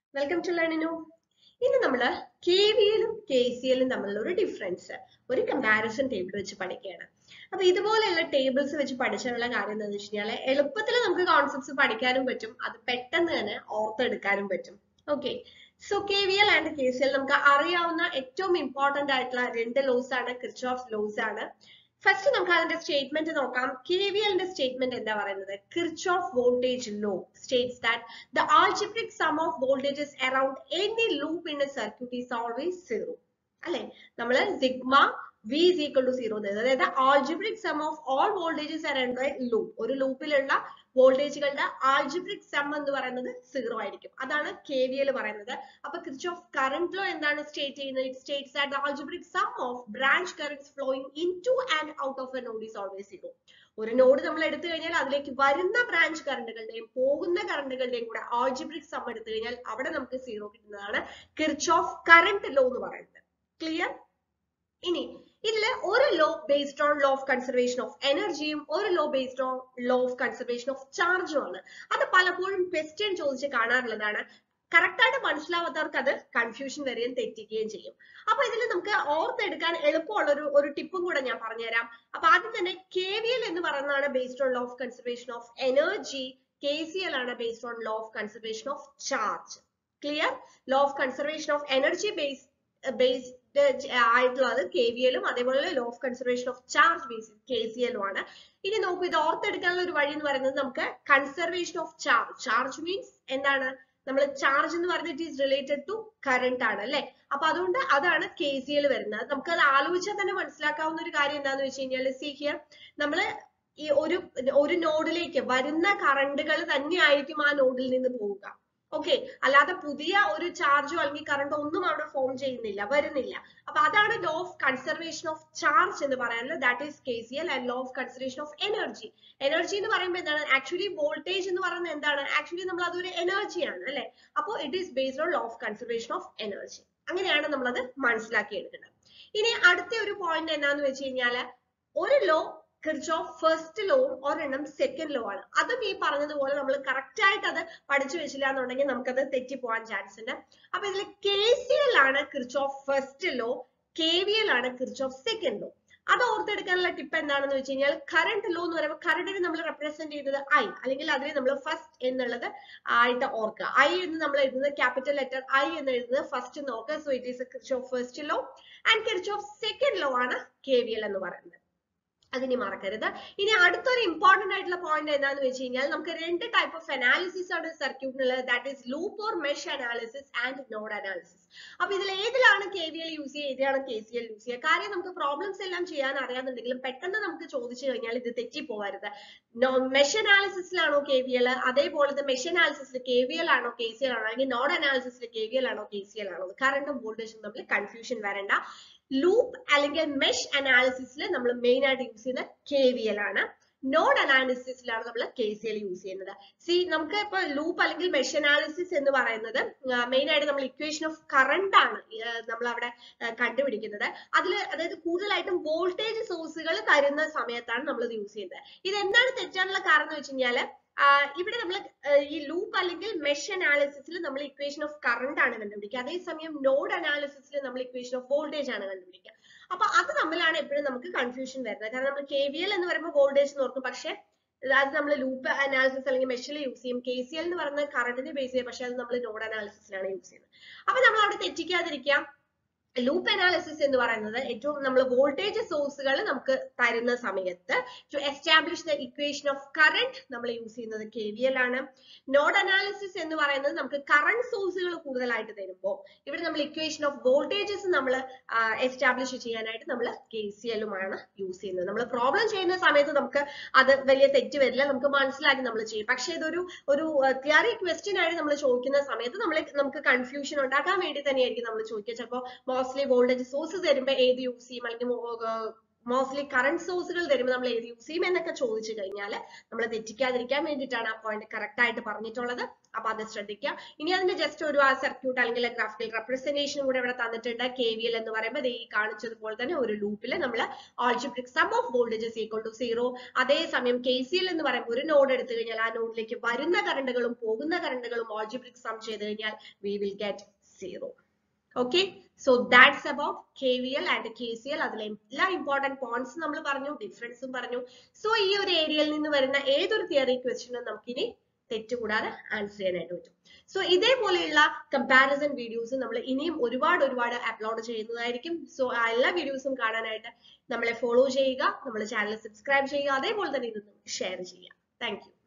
welcome to ലേണിനു ഇന്ന് നമ്മൾ കെ വി എല്ലും കെ സി എല്ലും തമ്മിലുള്ള ഒരു ഡിഫറൻസ് ഒരു കമ്പാരിസൺ ടേബിൾ വെച്ച് പഠിക്കുകയാണ് അപ്പൊ ഇതുപോലെയുള്ള ടേബിൾസ് വെച്ച് പഠിച്ചാലുള്ള കാര്യം എന്താണെന്ന് വെച്ച് കഴിഞ്ഞാൽ എളുപ്പത്തിൽ നമുക്ക് കോൺസെപ്റ്റ്സ് പഠിക്കാനും പറ്റും അത് പെട്ടെന്ന് തന്നെ ഓർത്തെടുക്കാനും പറ്റും okay so K V L and K C L നമുക്ക് അറിയാവുന്ന ഏറ്റവും ഇമ്പോർട്ടന്റ് ആയിട്ടുള്ള രണ്ട് ലോസ് ആണ് ക്രിച്ചോഫ് ലോസ് ആണ് ഫസ്റ്റ് നമുക്ക് അതിന്റെ സ്റ്റേറ്റ്മെന്റ് നോക്കാം കെ വി എല്ലിന്റെ സ്റ്റേറ്റ്മെന്റ് എന്താ പറയുന്നത് Kirchhoff voltage law states that the algebraic sum of voltages around any loop in a circuit is always zero അല്ലെ നമ്മൾ sigma V is equal to zero അതായത് algebraic sum of all voltages around loop ഒരു ലൂപ്പിലുള്ള വോൾട്ടേജുകളുടെ algebraic some എന്ന് പറയുന്നത് zero ആയിരിക്കും അതാണ് കെ വി എൽ പറയുന്നത് അപ്പൊ ക്രിച്ചോഫ് കറന്റ് ലോ എന്താണ് സ്റ്റേറ്റ് ചെയ്യുന്നത് it states that the algebraic sum of branch currents flowing into and out of a node is always zero ഒരു നോഡ് നമ്മൾ എടുത്തു കഴിഞ്ഞാൽ അതിലേക്ക് വരുന്ന ബ്രാഞ്ച് കറണ്ടുകളുടെയും പോകുന്ന കറണ്ടുകളുടെയും കൂടെ ആൾജിബ്രിക് സം എടുത്തു കഴിഞ്ഞാൽ അവിടെ നമുക്ക് സീറോ കിട്ടുന്നതാണ് കിർച്ചോഫ് കറന്റ് ലോ എന്ന് പറയുന്നത് ക്ലിയർ ഇനി ഇതില് ഒരു law based on law of conservation of എനർജിയും ഒരു law based on law of conservation of ചാർജും ആണ് അത് പലപ്പോഴും ക്വസ്റ്റ്യൻ ചോദിച്ച് കാണാറുള്ളതാണ് കറക്റ്റ് ആയിട്ട് മനസ്സിലാവാത്തവർക്ക് അത് കൺഫ്യൂഷൻ വരികയും തെറ്റിക്കുകയും ചെയ്യും അപ്പൊ ഇതിൽ നമുക്ക് ഓർത്തെടുക്കാൻ എളുപ്പമുള്ള ഒരു ഒരു ടിപ്പും കൂടെ ഞാൻ പറഞ്ഞുതരാം അപ്പൊ ആദ്യം തന്നെ കെ വി എൽ എന്ന് പറയുന്നതാണ് based on law of conservation of energy K C L ആണ് based on law of conservation of charge clear law of conservation of energy base based ആയിട്ടുള്ളത് കെ വി എല്ലും അതേപോലെ law of conservation of charge base K C എല്ലും ആണ് ഇനി നോക്കൂ ഇത് ഓർത്തെടുക്കാനുള്ള ഒരു വഴി എന്ന് പറയുന്നത് നമുക്ക് conservation of charge charge means എന്താണ് നമ്മൾ ചാർജ് എന്ന് പറയുന്നത് it is related to current ആണ് അല്ലെ അപ്പൊ അതുകൊണ്ട് അതാണ് കെ സി എൽ വരുന്നത് നമുക്ക് അത് ആലോചിച്ചാൽ തന്നെ മനസ്സിലാക്കാവുന്ന ഒരു കാര്യം എന്താന്ന് വെച്ച് കഴിഞ്ഞാൽ സി ഹിയർ നമ്മള് ഈ ഒരു ഒരു നോഡിലേക്ക് വരുന്ന കറണ്ടുകൾ തന്നെയായിരിക്കും ആ നോഡിൽ നിന്ന് പോവുക ഓക്കെ അല്ലാതെ പുതിയ ഒരു ചാർജോ അല്ലെങ്കിൽ കറണ്ടോ ഒന്നും അവിടെ ഫോം ചെയ്യുന്നില്ല വരുന്നില്ല അപ്പൊ അതാണ് law of conservation of charge എന്ന് പറയാനുള്ളത് that is K C L and law of conservation of energy energy എന്ന് പറയുമ്പോൾ എന്താണ് ആക്ച്വലി വോൾട്ടേജ് എന്ന് പറയുന്നത് എന്താണ് ആക്ച്വലി നമ്മൾ അതൊരു എനർജിയാണ് അല്ലെ അപ്പോൾ it is based on law of conservation of energy അങ്ങനെയാണ് നമ്മൾ അത് മനസ്സിലാക്കി എടുക്കുന്നത് ഇനി അടുത്ത ഒരു പോയിന്റ് എന്താന്ന് വെച്ച് കഴിഞ്ഞാല് ഒരു ലോ കിർച്ചോഫ് ഫസ്റ്റ് ലോ ഒരെണ്ണം സെക്കൻഡ് ലോ ആണ് അതും ഈ പറഞ്ഞതുപോലെ നമ്മൾ കറക്റ്റ് ആയിട്ട് അത് പഠിച്ചു വെച്ചില്ല എന്നുണ്ടെങ്കിൽ നമുക്കത് തെറ്റിപ്പോവാൻ ചാൻസ് ഉണ്ട് അപ്പൊ ഇതിൽ കെ സി എൽ ആണ് Kirchhoff first law K V L ആണ് കിർച്ചോഫ് സെക്കൻഡ് ലോ അത് ഓർത്തെടുക്കാനുള്ള ടിപ്പ് എന്താണെന്ന് വെച്ച് കഴിഞ്ഞാൽ കറണ്ട് ലോ എന്ന് പറയുമ്പോൾ കറണ്ടിനെ നമ്മൾ റെപ്രസെന്റ് ചെയ്യുന്നത് ഐ അല്ലെങ്കിൽ അതിനെ നമ്മൾ ഫസ്റ്റ് എന്നുള്ളത് ആയിട്ട് ഓർക്കുക ഐ എന്ന് നമ്മൾ എഴുതുന്നത് ക്യാപിറ്റൽ ലെറ്റർ ഐ എന്ന് എഴുതുന്നത് ഫസ്റ്റ് എന്ന് ഓർക്കുക so it is Kirchhoff first law and Kirchhoff second law ആണ് കെ വി എൽ എന്ന് പറയുന്നത് അതിനി മറക്കരുത് ഇനി അടുത്തൊരു ഇമ്പോർട്ടന്റ് ആയിട്ടുള്ള പോയിന്റ് എന്താണെന്ന് വെച്ച് കഴിഞ്ഞാൽ നമുക്ക് രണ്ട് ടൈപ്പ് ഓഫ് അനാലിസിസ് ആണ് സർക്യൂട്ടിനുള്ളത് that is loop or mesh analysis and node analysis അപ്പൊ ഇതിൽ ഏതിലാണ് കെ വി എൽ യൂസ് ചെയ്യുക ഏതിലാണ് കെ സി എൽ യൂസ് ചെയ്യുക കാര്യം നമുക്ക് പ്രോബ്ലംസ് എല്ലാം ചെയ്യാൻ അറിയാന്നുണ്ടെങ്കിലും പെട്ടെന്ന് നമുക്ക് ചോദിച്ചു കഴിഞ്ഞാൽ ഇത് തെറ്റിപ്പോവരുത് മെഷ് അനാലിസിസിലാണോ കെ വി എൽ അതേപോലെ തന്നെ മെഷ് അനാലിസിസിൽ കെ വി എൽ ആണോ കെ സി എൽ ആണോ അല്ലെങ്കിൽ നോഡ് അനാലിസിസിൽ കെ വി എൽ ആണോ കെ സി എൽ ആണോ കറണ്ടും വോൾട്ടേജും തമ്മിൽ കൺഫ്യൂഷൻ വരണ്ട ലൂപ്പ് അല്ലെങ്കിൽ മെഷ് അനാലിസിസിൽ നമ്മൾ മെയിൻ ആയിട്ട് യൂസ് ചെയ്യുന്നത് കെ വി എൽ ആണ് നോഡ് അനാലിസിസിലാണ് നമ്മൾ കെ സി എൽ യൂസ് ചെയ്യുന്നത് സി നമുക്ക് ഇപ്പൊ ലൂപ്പ് അല്ലെങ്കിൽ മെഷ് അനാലിസിസ് എന്ന് പറയുന്നത് മെയിൻ ആയിട്ട് നമ്മൾ ഇക്വേഷൻ ഓഫ് കറണ്ട് ആണ് നമ്മൾ അവിടെ കണ്ടുപിടിക്കുന്നത് അതിൽ അതായത് കൂടുതലായിട്ടും വോൾട്ടേജ് സോഴ്സുകൾ തരുന്ന സമയത്താണ് നമ്മൾ ഇത് യൂസ് ചെയ്യുന്നത് ഇത് എന്താണ് തെറ്റാനുള്ള കാരണം എന്ന് വെച്ച് കഴിഞ്ഞാൽ ഇവിടെ നമ്മൾ ഈ ലൂപ്പ് അല്ലെങ്കിൽ മെഷ് അനാലിസിസിൽ നമ്മൾ ഇക്വേഷൻ ഓഫ് കറണ്ട് ആണ് കണ്ടുപിടിക്കുക അതേസമയം നോഡ് അനാലിസിസിൽ നമ്മൾ ഇക്വേഷൻ ഓഫ് വോൾട്ടേജ് ആണ് കണ്ടുപിടിക്കുക അപ്പൊ അത് തമ്മിലാണ് എപ്പോഴും നമുക്ക് കൺഫ്യൂഷൻ വരുന്നത് കാരണം നമ്മൾ കെ വി എൽ എന്ന് പറയുമ്പോൾ വോൾട്ടേജ് നോക്കും പക്ഷെ അത് നമ്മൾ ലൂപ്പ് അനാലിസിസ് അല്ലെങ്കിൽ മെഷിൽ യൂസ് ചെയ്യും കെ സി എൽ എന്ന് പറയുന്നത് കറണ്ടിനെ ബേസ് ചെയ്യും പക്ഷെ അത് നമ്മൾ നോഡ് അനാലിസിസിലാണ് യൂസ് ചെയ്യുന്നത് അപ്പൊ നമ്മൾ അവിടെ തെറ്റിക്കാതിരിക്കാം ലൂപ്പ് അനാലിസിസ് എന്ന് പറയുന്നത് ഏറ്റവും നമ്മൾ വോൾട്ടേജ് സോഴ്സുകൾ നമുക്ക് തരുന്ന സമയത്ത് to establish the equation of current നമ്മൾ യൂസ് ചെയ്യുന്നത് കെ വി എൽ ആണ് നോഡ് അനാലിസിസ് എന്ന് പറയുന്നത് നമുക്ക് കറണ്ട് സോഴ്സുകൾ കൂടുതലായിട്ട് തരുമ്പോൾ ഇവിടെ നമ്മൾ ഇക്വേഷൻ ഓഫ് വോൾട്ടേജസ് നമ്മൾ എസ്റ്റാബ്ലിഷ് ചെയ്യാനായിട്ട് നമ്മൾ കെ സി എല്ലുമാണ് യൂസ് ചെയ്യുന്നത് നമ്മൾ പ്രോബ്ലം ചെയ്യുന്ന സമയത്ത് നമുക്ക് അത് വലിയ തെറ്റ് വരില്ല നമുക്ക് മനസ്സിലാക്കി നമ്മൾ ചെയ്യും പക്ഷേ ഇതൊരു ഒരു തിയറി ക്വസ്റ്റ്യൻ ആയിട്ട് നമ്മൾ ചോദിക്കുന്ന സമയത്ത് നമ്മൾ നമുക്ക് കൺഫ്യൂഷൻ ഉണ്ടാക്കാൻ വേണ്ടി തന്നെയായിരിക്കും നമ്മൾ ചോദിക്കുക ചിലപ്പോൾ മോസ്റ്റ്ലി വോൾട്ടേജ് സോഴ്സ് തരുമ്പോൾ ഏത് യൂസ് ചെയ്യും അല്ലെങ്കിൽ മോസ്റ്റ്ലി കറണ്ട് സോഴ്സുകൾ തരുമ്പോൾ നമ്മൾ ഏത് യൂസ് ചെയ്യും എന്നൊക്കെ ചോദിച്ചു കഴിഞ്ഞാൽ നമ്മൾ തെറ്റിക്കാതിരിക്കാൻ വേണ്ടിയിട്ടാണ് ആ പോയിന്റ് കറക്റ്റ് ആയിട്ട് പറഞ്ഞിട്ടുള്ളത് അപ്പൊ അത് ശ്രദ്ധിക്കുക ഇനി അതിന്റെ ജസ്റ്റ് ഒരു ആ സർക്യൂട്ട് അല്ലെങ്കിൽ ഗ്രാഫിക്കൽ റെപ്രസെന്റേഷൻ കൂടെ ഇവിടെ തന്നിട്ടുണ്ട് കെ വി എൽ എന്ന് പറയുമ്പോൾ ഈ കാണിച്ചതുപോലെ തന്നെ ഒരു ലൂപ്പിൽ നമ്മൾ algebraic sum of voltages equal to zero അതേസമയം കെ സി എൽ എന്ന് പറയുമ്പോൾ ഒരു നോഡ് എടുത്തു കഴിഞ്ഞാൽ ആ നോഡിലേക്ക് വരുന്ന കറണ്ടുകളും പോകുന്ന കറണ്ടുകളും ആൾജിബ്രിക് സം ചെയ്ത് കഴിഞ്ഞാൽ we will get zero okay so that's about K V L and K C L അതിലെ എല്ലാ ഇമ്പോർട്ടന്റ് പോയിന്റ്സ് നമ്മൾ പറഞ്ഞു ഡിഫറൻസും പറഞ്ഞു സോ ഈ ഒരു ഏരിയയിൽ നിന്ന് വരുന്ന ഏതൊരു തിയറി ക്വസ്റ്റിനും നമുക്കിനി തെറ്റുകൂടാതെ ആൻസർ ചെയ്യാനായിട്ട് പറ്റും സോ ഇതേപോലെയുള്ള കമ്പാരിസൺ വീഡിയോസ് നമ്മൾ ഇനിയും ഒരുപാട് ഒരുപാട് അപ്ലോഡ് ചെയ്യുന്നതായിരിക്കും സോ ആ എല്ലാ വീഡിയോസും കാണാനായിട്ട് നമ്മളെ ഫോളോ ചെയ്യുക നമ്മുടെ ചാനൽ സബ്സ്ക്രൈബ് ചെയ്യുക അതേപോലെ തന്നെ ഇതൊന്നും ഷെയർ ചെയ്യുക താങ്ക്